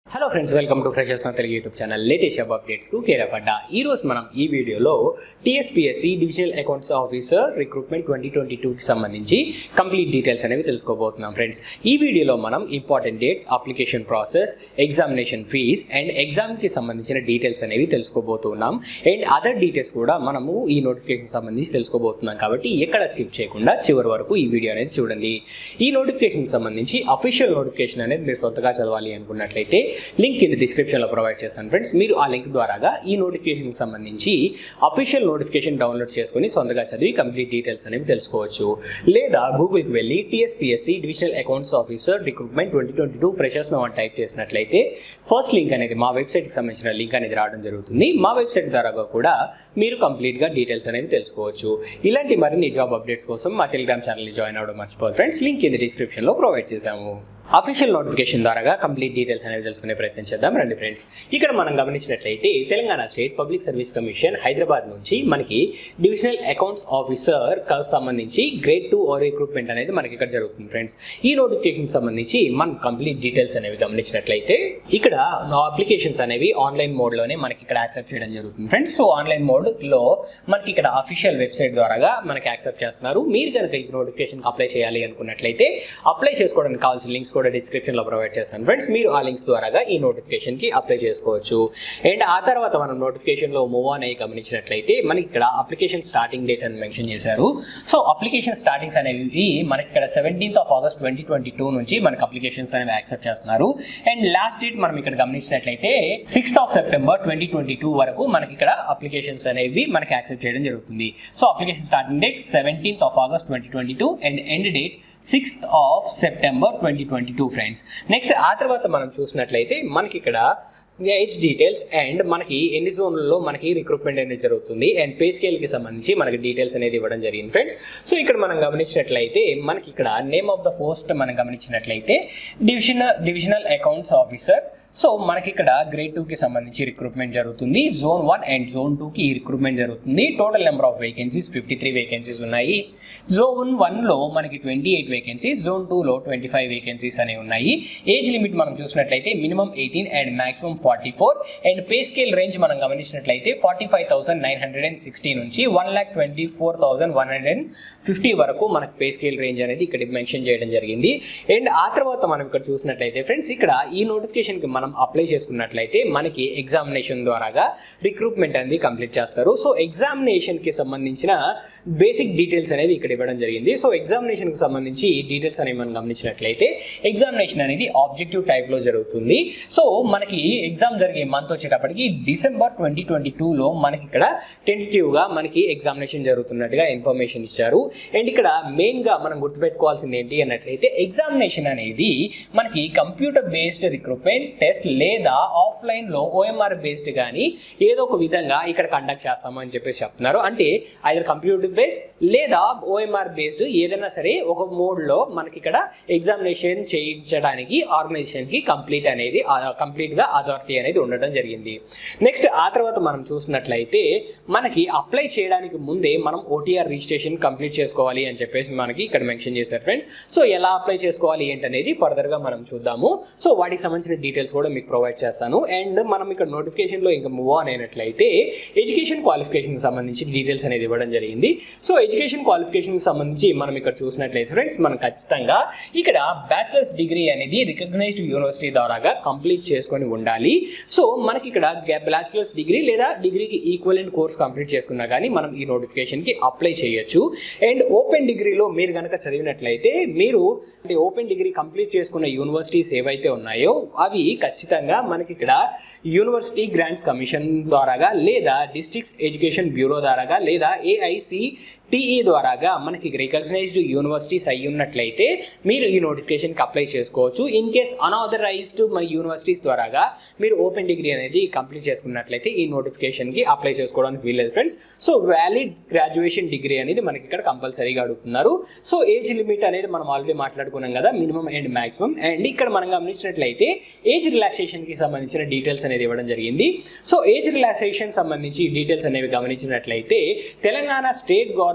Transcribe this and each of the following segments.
hello friends welcome to freshers నా Telugu YouTube channel latest job అప్డేట్స్కు care of అడ్డా ఈ రోజు మనం ఈ వీడియోలో TSPSC divisional accounts officer recruitment twenty twenty టూకి సంబంధించి కంప్లీట్ డీటెయిల్స్ అనేవి తెలుసుకోబోతున్నాం ఫ్రెండ్స్ ఈ వీడియోలో మనం important dates application process examination fee and ఎగ్జామ్కి సంబంధించిన డీటెయిల్స్ అనేవి తెలుసుకోబోతున్నాం అండ్ అదర్ డీటెయిల్స్ కూడా మనము ఈ నోటిఫికేషన్ సంబంధించి తెలుసుకోబోతున్నాం కాబట్టి ఎక్కడ స్కిప్ చేయకుండా చివరి వరకు ఈ వీడియో అనేది చూడండి ఈ నోటిఫికేషన్కి సంబంధించి అఫీషియల్ నోటిఫికేషన్ అనేది మీరు సొంతగా చదవాలి అనుకున్నట్లయితే లింక్ కింద డిస్క్రిప్షన్లో ప్రొవైడ్ చేస్తాను ఫ్రెండ్స్ మీరు ఆ లింక్ ద్వారాగా ఈ నోటిఫికేషన్కి సంబంధించి అఫీషియల్ నోటిఫికేషన్ డౌన్లోడ్ చేసుకొని సొంతగా చదివి కంప్లీట్ డీటెయిల్స్ అనేవి తెలుసుకోవచ్చు లేదా గూగుల్కి వెళ్ళి TSPSC divisional accounts officer recruitment twenty twenty two freshers అని టైప్ చేసినట్లయితే ఫస్ట్ లింక్ అనేది మా వెబ్సైట్కి సంబంధించిన లింక్ అనేది రావడం జరుగుతుంది మా వెబ్సైట్ ద్వారా కూడా మీరు కంప్లీట్గా డీటెయిల్స్ అనేవి తెలుసుకోవచ్చు ఇలాంటి మరిన్ని జాబ్ అప్డేట్స్ కోసం మా టెలిగ్రామ్ ఛానల్ని జాయిన్ అవ్వడం మర్చిపోదు ఫ్రెండ్స్ లింక్ కింద డిస్క్రిప్షన్లో ప్రొవైడ్ చేశాము అఫీషియల్ నోటిఫికేషన్ ద్వారా కంప్లీట్ డీటెయిల్స్ అనేవి తెలుసుకునే ప్రయత్నం చేద్దాం రండి ఫ్రెండ్స్ ఇక్కడ మనం గమనించినట్లయితే Telangana state public service commission Hyderabad నుంచి మనకి డివిజనల్ అకౌంట్స్ ఆఫీసర్ సంబంధించి గ్రేడ్ టూ ఆర్ రిక్రూట్మెంట్ అనేది మనకి ఇక్కడ జరుగుతుంది ఫ్రెండ్స్ ఈ నోటిఫికేషన్ సంబంధించి మనం కంప్లీట్ డీటెయిల్స్ అనేవి గమనించినట్లయితే ఇక్కడ అప్లికేషన్స్ అనేవి ఆన్లైన్ మోడ్లోనే మనకి ఇక్కడ యాక్సెప్ట్ చేయడం జరుగుతుంది ఫ్రెండ్స్ సో ఆన్లైన్ మోడ్లో మనకి ఇక్కడ అఫీషియల్ వెబ్సైట్ ద్వారాగా మనకి యాక్సెప్ట్ చేస్తున్నారు మీరు కనుక ఈ నోటిఫికేషన్కి అప్లై చేయాలి అనుకున్నట్లయితే అప్లై చేసుకోవడానికి కావాల్సిన లింక్స్ కూడా డిస్క్రిప్షన్లో ప్రొవైడ్ చేస్తాను ఫ్రెండ్స్ మీరు ఆ లింక్స్ ద్వారాగా ఈ నోటిఫికేషన్కి అప్లై చేసుకోవచ్చు అండ్ ఆ తర్వాత మనం నోటిఫికేషన్లో మూవ్ ఆన్ అయ్యి గమనించినట్లయితే మనకి ఇక్కడ అప్లికేషన్ స్టార్టింగ్ డేట్ అని మెన్షన్ చేశారు సో అప్లికేషన్ స్టార్టింగ్స్ అనేవి మనకి ఇక్కడ seventeenth of August twenty twenty two నుంచి మనకి అప్లికేషన్స్ అనేవి యాక్సెప్ట్ చేస్తున్నారు అండ్ లాస్ట్ డేట్ మనం ఇక్కడ గమనించినట్లయితే sixth of September twenty twenty two వరకు మనకి ఇక్కడ అప్లికేషన్స్ అనేవి మనకి యాక్సెప్ట్ చేయడం జరుగుతుంది so application starting date seventeenth of August twenty twenty two and end date sixth of September twenty twenty two friends next ఆ తర్వాత మనం చూసినట్లయితే మనకి ఇక్కడ ఏజ్ డీటెయిల్స్ అండ్ మనకి ఎన్ని జోన్లలో మనకి రిక్రూట్మెంట్ అనేది జరుగుతుంది అండ్ పే స్కేల్కి సంబంధించి మనకి డీటెయిల్స్ అనేది ఇవ్వడం జరిగింది ఫ్రెండ్స్ సో ఇక్కడ మనం గమనించినట్లయితే మనకి ఇక్కడ నేమ్ ఆఫ్ ద పోస్ట్ మనం గమనించినట్లయితే divisional divisional accounts officer so మనకి ఇక్కడ గ్రేడ్ టూకి సంబంధించి రిక్రూట్మెంట్ జరుగుతుంది జోన్ వన్ అండ్ జోన్ టూకి రిక్రూట్మెంట్ జరుగుతుంది total number of vacancies fifty three vacancies ఉన్నాయి జోన్ వన్లో మనకి ట్వంటీ ఎయిట్ వేకెన్సీస్ జోన్ టూలో ట్వంటీ ఫైవ్ వేకెన్సీస్ అనేవి ఉన్నాయి ఏజ్ లిమిట్ మనం చూసినట్లయితే minimum eighteen and maximum forty four and pay scale range మనం గమనించినట్లయితే forty five thousand nine hundred and sixty నుంచి one lakh twenty four thousand one hundred and fifty వరకు మనకి పే స్కేల్ రేంజ్ అనేది ఇక్కడ మెన్షన్ చేయడం జరిగింది అండ్ ఆ తర్వాత మనం ఇక్కడ చూసినట్లయితే ఫ్రెండ్స్ ఇక్కడ ఈ నోటిఫికేషన్కి మనం అప్లై చేసుకున్నట్లయితే మనకి ఎగ్జామినేషన్ ద్వారాగా రిక్రూట్మెంట్ అనేది కంప్లీట్ చేస్తారు సో ఎగ్జామినేషన్కి సంబంధించిన బేసిక్ డీటెయిల్స్ అనేది ఇక్కడ ఇవ్వడం జరిగింది సో ఎగ్జామినేషన్కి సంబంధించి డీటెయిల్స్ అనేవి మనం గమనించినట్లయితే ఎగ్జామినేషన్ అనేది ఆబ్జెక్టివ్ టైప్లో జరుగుతుంది సో మనకి ఎగ్జామ్ జరిగే మంత్ వచ్చేటప్పటికి డిసెంబర్ ట్వంటీ ట్వంటీ టూలో మనకి ఇక్కడ టెంటేటివ్గా మనకి ఎగ్జామినేషన్ జరుగుతున్నట్టుగా ఇన్ఫర్మేషన్ ఇచ్చారు అండ్ ఇక్కడ మెయిన్గా మనం గుర్తుపెట్టుకోవాల్సింది ఏంటి అన్నట్లయితే ఎగ్జామినేషన్ అనేది మనకి కంప్యూటర్ బేస్డ్ రిక్రూట్మెంట్ టెస్ట్ లేదా ఆఫ్లైన్లో ఓఎంఆర్ బేస్డ్ కానీ ఏదో ఒక విధంగా ఇక్కడ కండక్ట్ చేస్తామని చెప్పేసి చెప్తున్నారు అంటే ఐదర్ కంప్యూటర్ బేస్డ్ లేదా ఓఎంఆర్ బేస్డ్ ఏదైనా సరే ఒక మోడ్లో మనకి ఇక్కడ ఎగ్జామినేషన్ చేయించడానికి ఆర్గనైజేషన్కి కంప్లీట్ అనేది కంప్లీట్గా అథారిటీ అనేది ఉండడం జరిగింది నెక్స్ట్ ఆ తర్వాత మనం చూసినట్లయితే మనకి అప్లై చేయడానికి ముందే మనం ఓటీఆర్ రిజిస్ట్రేషన్ కంప్లీట్ చేసుకోవాలి అని చెప్పేసి మనకి ఇక్కడ మెన్షన్ చేశారు ఫ్రెండ్స్ సో ఎలా అప్లై చేసుకోవాలి ఏంటనేది ఫర్దర్గా మనం చూద్దాము సో వాటికి సంబంధించిన డీటెయిల్స్ కూడా మీకు ప్రొవైడ్ చేస్తాను అండ్ మనం ఇక్కడ నోటిఫికేషన్లో ఇంకా మూవ్ ఆన్ అయినట్లయితే ఎడ్యుకేషన్ క్వాలిఫికేషన్కి సంబంధించి డీటెయిల్స్ అనేది ఇవ్వడం జరిగింది సో ఎడ్యుకేషన్ క్వాలిఫికేషన్కి సంబంధించి మనం ఇక్కడ చూసినట్లయితే ఫ్రెండ్స్ మనం ఖచ్చితంగా ఇక్కడ బ్యాచిలర్స్ డిగ్రీ అనేది రికగ్నైజ్డ్ యూనివర్సిటీ ద్వారాగా కంప్లీట్ చేసుకొని ఉండాలి సో మనకి ఇక్కడ బ్యాచిలర్స్ డిగ్రీ లేదా డిగ్రీకి ఈక్వలెంట్ కోర్స్ కంప్లీట్ చేసుకున్నా కానీ మనం ఈ నోటిఫికేషన్కి అప్లై చేయొచ్చు అండ్ ఓపెన్ డిగ్రీలో మీరు కనుక చదివినట్లయితే మీరు అంటే ఓపెన్ డిగ్రీ కంప్లీట్ చేసుకున్న యూనివర్సిటీస్ ఏవైతే ఉన్నాయో అవి ఖచ్చితంగా మనకి ఇక్కడ యూనివర్సిటీ గ్రాంట్స్ కమిషన్ ద్వారాగా లేదా డిస్ట్రిక్ట్స్ ఎడ్యుకేషన్ బ్యూరో ద్వారాగా లేదా ఏఐసి టీఈ ద్వారాగా మనకి రికగ్నైజ్డ్ యూనివర్సిటీస్ అయి ఉన్నట్లయితే మీరు ఈ నోటిఫికేషన్కి అప్లై చేసుకోవచ్చు ఇన్ కేస్ అనాథరైజ్డ్ మన యూనివర్సిటీస్ ద్వారాగా మీరు ఓపెన్ డిగ్రీ అనేది కంప్లీట్ చేసుకున్నట్లయితే ఈ నోటిఫికేషన్కి అప్లై చేసుకోవడానికి వీల్లేదు friends so valid graduation degree అనేది మనకి ఇక్కడ కంపల్సరీగా అడుగుతున్నారు సో ఏజ్ లిమిట్ అనేది మనం ఆల్రెడీ మాట్లాడుకున్నాం కదా మినిమం అండ్ మాక్సిమం అండ్ ఇక్కడ మనం గమనించినట్లయితే ఏజ్ రిలాక్సేషన్కి సంబంధించిన డీటెయిల్స్ అనేది ఇవ్వడం జరిగింది సో ఏజ్ రిలాక్సేషన్ సంబంధించి డీటెయిల్స్ అనేవి గమనించినట్లయితే Telangana state government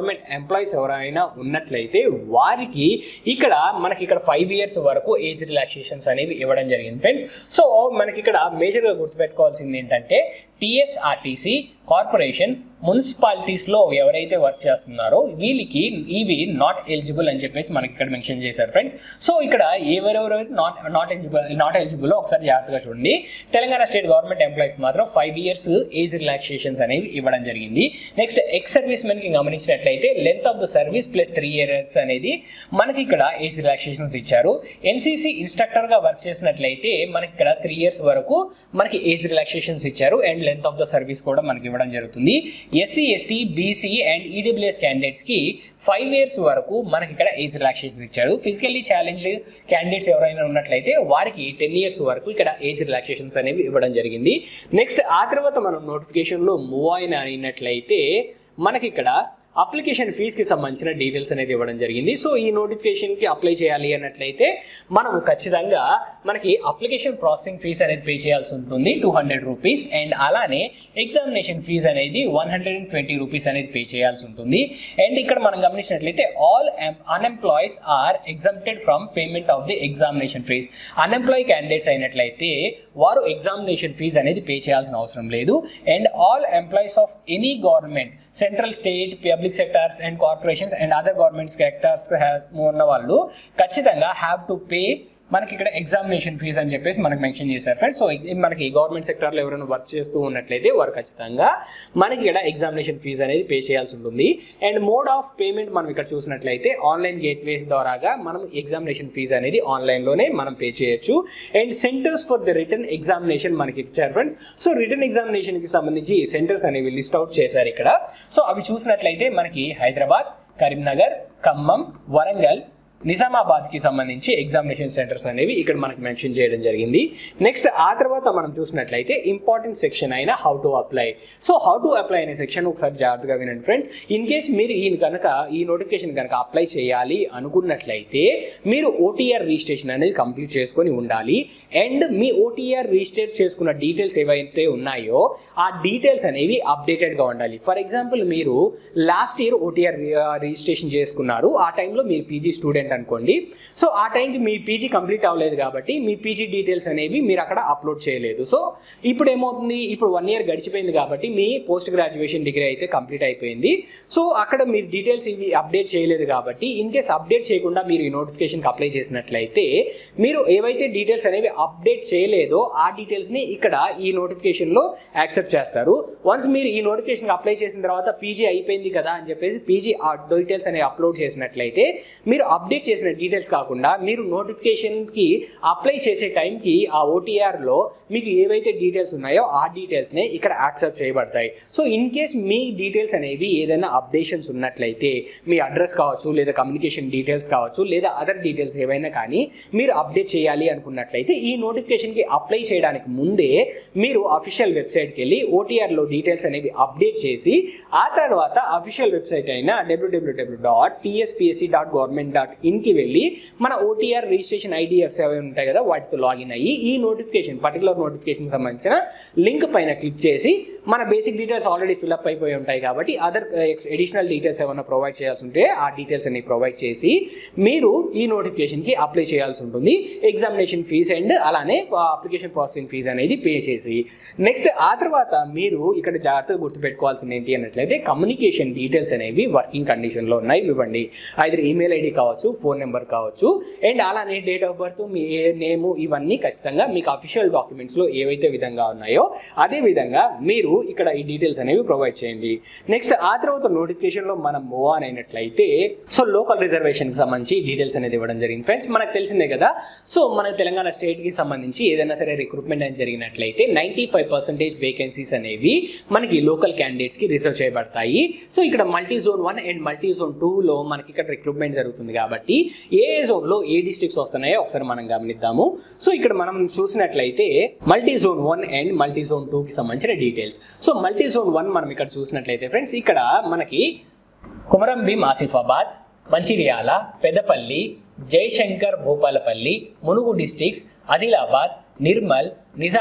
government employees ఎవరైనా ఉన్నట్లయితే వారికి ఇక్కడ మనకి ఇక్కడ ఫైవ్ ఇయర్స్ వరకు ఏజ్ రిలాక్సేషన్స్ అనేవి ఇవ్వడం జరిగింది ఫ్రెండ్స్ సో మనకి ఇక్కడ మేజర్గా గుర్తుపెట్టుకోవాల్సింది ఏంటంటే టిఎస్ఆర్టీసీ కార్పొరేషన్ మున్సిపాలిటీస్లో ఎవరైతే వర్క్ చేస్తున్నారో వీళ్ళకి ఇవి నాట్ ఎలిజిబుల్ అని చెప్పేసి మనకి ఇక్కడ మెన్షన్ చేశారు ఫ్రెండ్స్ సో ఇక్కడ ఎవరెవరైతే not not eligible not eligible ఒకసారి జాగ్రత్తగా చూడండి తెలంగాణ స్టేట్ గవర్నమెంట్ ఎంప్లాయీస్ మాత్రం ఫైవ్ ఇయర్స్ ఏజ్ రిలాక్సేషన్స్ అనేవి ఇవ్వడం జరిగింది నెక్స్ట్ ఎక్స్ సర్వీస్ మెన్కి గమనించినట్లయితే length of the service plus three years అనేది మనకి ఇక్కడ ఏజ్ రిలాక్సేషన్స్ ఇచ్చారు ఎన్సీసీ ఇన్స్ట్రక్టర్గా వర్క్ చేసినట్లయితే మనకి ఇక్కడ త్రీ ఇయర్స్ వరకు మనకి ఏజ్ రిలాక్సేషన్స్ ఇచ్చారు and length of the service కూడా మనకి ఇవ్వడం జరుగుతుంది SC ST BC and EWS క్యాండిడేట్స్కి ఫైవ్ ఇయర్స్ వరకు మనకి ఇక్కడ ఏజ్ రిలాక్సేషన్స్ ఇచ్చారు ఫిజికల్లీ ఛాలెంజ్ క్యాండిడేట్స్ ఎవరైనా ఉన్నట్లయితే వారికి టెన్ ఇయర్స్ వరకు ఇక్కడ ఏజ్ రిలాక్సేషన్స్ అనేవి ఇవ్వడం జరిగింది నెక్స్ట్ ఆ తర్వాత మనం నోటిఫికేషన్లో మూవ్ అయిన అయినట్లయితే మనకి ఇక్కడ అప్లికేషన్ ఫీజ్కి సంబంధించిన డీటెయిల్స్ అనేది ఇవ్వడం జరిగింది సో ఈ నోటిఫికేషన్కి అప్లై చేయాలి అన్నట్లయితే మనం ఖచ్చితంగా మనకి అప్లికేషన్ ప్రాసెసింగ్ ఫీజ్ అనేది పే చేయాల్సి ఉంటుంది టూ హండ్రెడ్ రూపీస్ అండ్ అలానే ఎగ్జామినేషన్ ఫీజ్ అనేది one hundred and twenty rupees అనేది పే చేయాల్సి ఉంటుంది అండ్ ఇక్కడ మనం గమనించినట్లయితే all unemployees are exempted from payment of the examination fee unemployee candidates అయినట్లయితే వారు ఎగ్జామినేషన్ ఫీజ్ అనేది పే చేయాల్సిన అవసరం లేదు and all employees of any government central state public sectors and corporations and other government sectors ఉన్న వాళ్ళు ఖచ్చితంగా have to pay మనకి ఇక్కడ ఎగ్జామినేషన్ ఫీజ్ అని చెప్పేసి మనకి మెన్షన్ చేశారు ఫ్రెండ్స్ సో ఇది మనకి గవర్నమెంట్ సెక్టార్లో ఎవరైనా వర్క్ చేస్తూ ఉన్నట్లయితే వారు ఖచ్చితంగా మనకి ఇక్కడ ఎగ్జామినేషన్ ఫీజ్ అనేది పే చేయాల్సి ఉంటుంది అండ్ మోడ్ ఆఫ్ పేమెంట్ మనం ఇక్కడ చూసినట్లయితే ఆన్లైన్ గేట్వేస్ ద్వారాగా మనం ఎగ్జామినేషన్ ఫీజ్ అనేది ఆన్లైన్లోనే మనం పే చేయొచ్చు and centres for the written examination మనకి ఇచ్చారు ఫ్రెండ్స్ సో రిటర్న్ ఎగ్జామినేషన్కి సంబంధించి సెంటర్స్ అనేవి లిస్ట్ అవుట్ చేశారు ఇక్కడ సో అవి చూసినట్లయితే మనకి హైదరాబాద్ కరీంనగర్ ఖమ్మం వరంగల్ నిజామాబాద్కి సంబంధించి ఎగ్జామినేషన్ సెంటర్స్ అనేవి ఇక్కడ మనకి మెన్షన్ చేయడం జరిగింది నెక్స్ట్ ఆ తర్వాత మనం చూసినట్లయితే ఇంపార్టెంట్ సెక్షన్ అయిన how to apply so how to apply అనే సెక్షన్ ఒకసారి జాగ్రత్తగా వినండి ఫ్రెండ్స్ ఇన్ కేస్ మీరు ఈ కనుక ఈ నోటిఫికేషన్ కనుక అప్లై చేయాలి అనుకున్నట్లయితే మీరు ఓటీఆర్ రిజిస్ట్రేషన్ అనేది కంప్లీట్ చేసుకొని ఉండాలి అండ్ మీ ఓటీఆర్ రిజిస్టర్ చేసుకున్న డీటెయిల్స్ ఏవైతే ఉన్నాయో ఆ డీటెయిల్స్ అనేవి అప్డేటెడ్గా ఉండాలి ఫర్ ఎగ్జాంపుల్ మీరు లాస్ట్ ఇయర్ ఓటీఆర్ రిజిస్ట్రేషన్ చేసుకున్నారు ఆ టైంలో మీరు పీజీ స్టూడెంట్ అనుకోండి సో ఆ టైంకి మీ పీజీ కంప్లీట్ అవ్వలేదు కాబట్టి మీ పీజీ డీటెయిల్స్ అనేవి మీరు అక్కడ అప్లోడ్ చేయలేదు సో ఇప్పుడు ఏమవుతుంది ఇప్పుడు వన్ ఇయర్ గడిచిపోయింది కాబట్టి మీ పోస్ట్ గ్రాడ్యుయేషన్ డిగ్రీ అయితే కంప్లీట్ అయిపోయింది సో అక్కడ మీరు డీటెయిల్స్ ఇవి అప్డేట్ చేయలేదు కాబట్టి ఇన్ కేస్ అప్డేట్ చేయకుండా మీరు ఈ నోటిఫికేషన్కి అప్లై చేసినట్లయితే మీరు ఏవైతే డీటెయిల్స్ అనేవి అప్డేట్ చేయలేదో ఆ డీటెయిల్స్ని ఇక్కడ ఈ నోటిఫికేషన్లో యాక్సెప్ట్ చేస్తారు వన్స్ మీరు ఈ నోటిఫికేషన్కి అప్లై చేసిన తర్వాత పీజీ అయిపోయింది కదా అని చెప్పేసి పీజీ ఆ డీటెయిల్స్ అనేవి అప్లోడ్ చేసినట్లయితే మీరు అప్డేట్ చేసిన డీటెయిల్స్ కాకుండా మీరు నోటిఫికేషన్కి అప్లై చేసే టైంకి ఆ ఓటీఆర్లో మీకు ఏవైతే డీటెయిల్స్ ఉన్నాయో ఆ డీటెయిల్స్నే ఇక్కడ యాక్సెప్ట్ చేయబడతాయి సో ఇన్ కేస్ మీ డీటెయిల్స్ అనేవి ఏదైనా అప్డేషన్స్ ఉన్నట్లయితే మీ అడ్రస్ కావచ్చు లేదా కమ్యూనికేషన్ డీటెయిల్స్ కావచ్చు లేదా అదర్ డీటెయిల్స్ ఏవైనా కానీ మీరు అప్డేట్ చేయాలి అనుకున్నట్లయితే ఈ నోటిఫికేషన్కి అప్లై చేయడానికి ముందే మీరు అఫీషియల్ వెబ్సైట్కి వెళ్ళి ఓటీఆర్లో డీటెయిల్స్ అనేవి అప్డేట్ చేసి ఆ తర్వాత అఫీషియల్ వెబ్సైట్ అయిన WWW dot TSPSC dot government dot ఇన్కి వెళ్ళి మన ఓటీఆర్ రిజిస్ట్రేషన్ ఐడిఎఫ్స్ అవి ఉంటాయి కదా వాటితో లాగిన్ అయ్యి ఈ నోటిఫికేషన్ పర్టికులర్ నోటిఫికేషన్ సంబంధించిన లింక్ పైన క్లిక్ చేసి మన బేసిక్ డీటెయిల్స్ ఆల్రెడీ ఫిల్అప్ అయిపోయి ఉంటాయి కాబట్టి అదర్ ఎడిషనల్ డీటెయిల్స్ ఏమైనా ప్రొవైడ్ చేయాల్సి ఉంటే ఆ డీటెయిల్స్ అన్ని ప్రొవైడ్ చేసి మీరు ఈ నోటిఫికేషన్కి అప్లై చేయాల్సి ఉంటుంది ఎగ్జామినేషన్ ఫీజ్ అండ్ అలానే అప్లికేషన్ ప్రాసెసింగ్ ఫీజ్ అనేది పే చేసి నెక్స్ట్ ఆ తర్వాత మీరు ఇక్కడ జాగ్రత్తగా గుర్తుపెట్టుకోవాల్సింది ఏంటి అన్నట్లయితే కమ్యూనికేషన్ డీటెయిల్స్ అనేవి వర్కింగ్ కండిషన్లో ఉన్నాయి ఇవ్వండి ఐదర్ ఈమెయిల్ ఐడి కావచ్చు ఫోన్ నెంబర్ కావచ్చు అండ్ అలానే డేట్ ఆఫ్ బర్త్ మీ నేము ఇవన్నీ ఖచ్చితంగా మీకు అఫీషియల్ డాక్యుమెంట్స్లో ఏవైతే విధంగా ఉన్నాయో అదే విధంగా మీరు ఇక్కడ ఈ డీటెయిల్స్ అనేవి ప్రొవైడ్ చేయండి నెక్స్ట్ ఆ తర్వాత నోటిఫికేషన్లో మనం మూవ్ ఆన్ అయినట్లయితే సో లోకల్ రిజర్వేషన్కి సంబంధించి డీటెయిల్స్ అనేది ఇవ్వడం జరిగింది ఫ్రెండ్స్ మనకు తెలిసిందే కదా సో మన తెలంగాణ స్టేట్కి సంబంధించి ఏదైనా సరే రిక్రూట్మెంట్ అనేది జరిగినట్లయితే నైంటీ ఫైవ్ పర్సెంటేజ్ వేకెన్సీస్ అనేవి మనకి లోకల్ క్యాండిడేట్స్కి రిజర్వ్ చేయబడతాయి సో ఇక్కడ multi zone one and multi zone టూలో మనకి ఇక్కడ రిక్రూట్మెంట్ జరుగుతుంది కాబట్టి ఏ ఏ జోన్లో ఏ డిస్ట్రిక్ట్స్ వస్తున్నాయో ఒకసారి మనం గమనిద్దాము సో ఇక్కడ మనం చూసినట్లయితే multi zone one and multi zone టూకి సంబంధించిన details so multi zone one మనం ఇక్కడ చూసినట్లయితే ఫ్రెండ్స్ ఇక్కడ మనకి Kumaram Bheem Asifabad Mancherial Peddapalli Jayashankar Bhupalpally Mulugu districts Adilabad Nirmal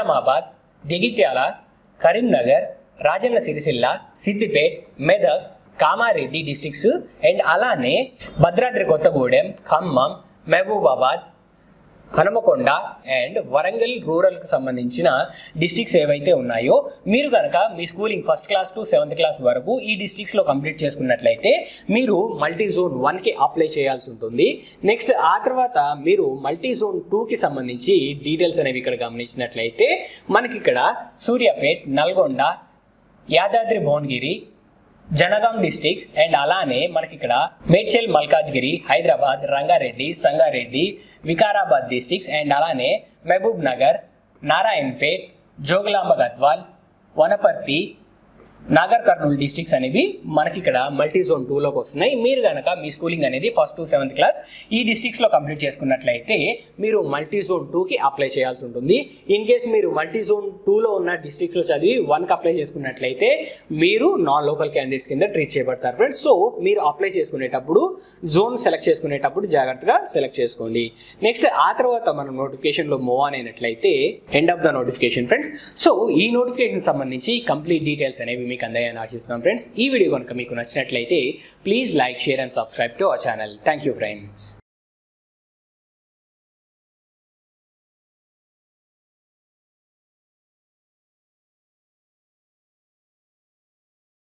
Nizamabad Jagtial Karimnagar Rajanna Sircilla Siddipet Medak Kamareddy districts and అలానే భద్రాద్రి కొత్తగూడెం ఖమ్మం మహబూబాబాద్ హనుమకొండ అండ్ వరంగల్ రూరల్కి సంబంధించిన డిస్ట్రిక్ట్స్ ఏవైతే ఉన్నాయో మీరు కనుక మీ schooling first class to seventh class వరకు ఈ డిస్ట్రిక్ట్స్లో కంప్లీట్ చేసుకున్నట్లయితే మీరు మల్టీ జోన్ వన్కి అప్లై చేయాల్సి ఉంటుంది నెక్స్ట్ ఆ తర్వాత మీరు మల్టీ జోన్ టూకి సంబంధించి డీటెయిల్స్ అనేవి ఇక్కడ గమనించినట్లయితే మనకి ఇక్కడ సూర్యాపేట్ నల్గొండ యాదాద్రి భువనగిరి జనగాం డిస్ట్రిక్ట్స్ అండ్ అలానే మనకి ఇక్కడ మేడ్చల్ మల్కాజ్గిరి హైదరాబాద్ రంగారెడ్డి సంగారెడ్డి వికారాబాద్ డిస్ట్రిక్ట్స్ అండ్ అలానే Mahabubnagar Narayanpet Jogulamba Gadwal Wanaparthy Nagarkurnool districts అనేవి మనకి ఇక్కడ మల్టీ జోన్ టూలోకి వస్తున్నాయి మీరు కనుక మీ స్కూలింగ్ అనేది ఫస్ట్ టు సెవెంత్ క్లాస్ ఈ డిస్ట్రిక్ట్స్లో కంప్లీట్ చేసుకున్నట్లయితే మీరు మల్టీ జోన్ టూకి అప్లై చేయాల్సి ఉంటుంది ఇన్ కేస్ మీరు మల్టీ జోన్ టూలో ఉన్న డిస్ట్రిక్ట్స్లో చదివి వన్కి అప్లై చేసుకున్నట్లయితే మీరు నాన్ లోకల్ క్యాండిడేట్స్ కింద ట్రీట్ చేయబడతారు ఫ్రెండ్స్ సో మీరు అప్లై చేసుకునేటప్పుడు జోన్ సెలెక్ట్ చేసుకునేటప్పుడు జాగ్రత్తగా సెలెక్ట్ చేసుకోండి నెక్స్ట్ ఆ తర్వాత మనం నోటిఫికేషన్లో మూవ్ ఆన్ అయినట్లయితే end of the notification friends so ఈ నోటిఫికేషన్ సంబంధించి కంప్లీట్ డీటెయిల్స్ అనేవి మీకు అందాయని ఆశిస్తున్నాం ఫ్రెండ్స్ ఈ వీడియో కనుక మీకు నచ్చినట్లయితే please like share and subscribe to our channel thank you friends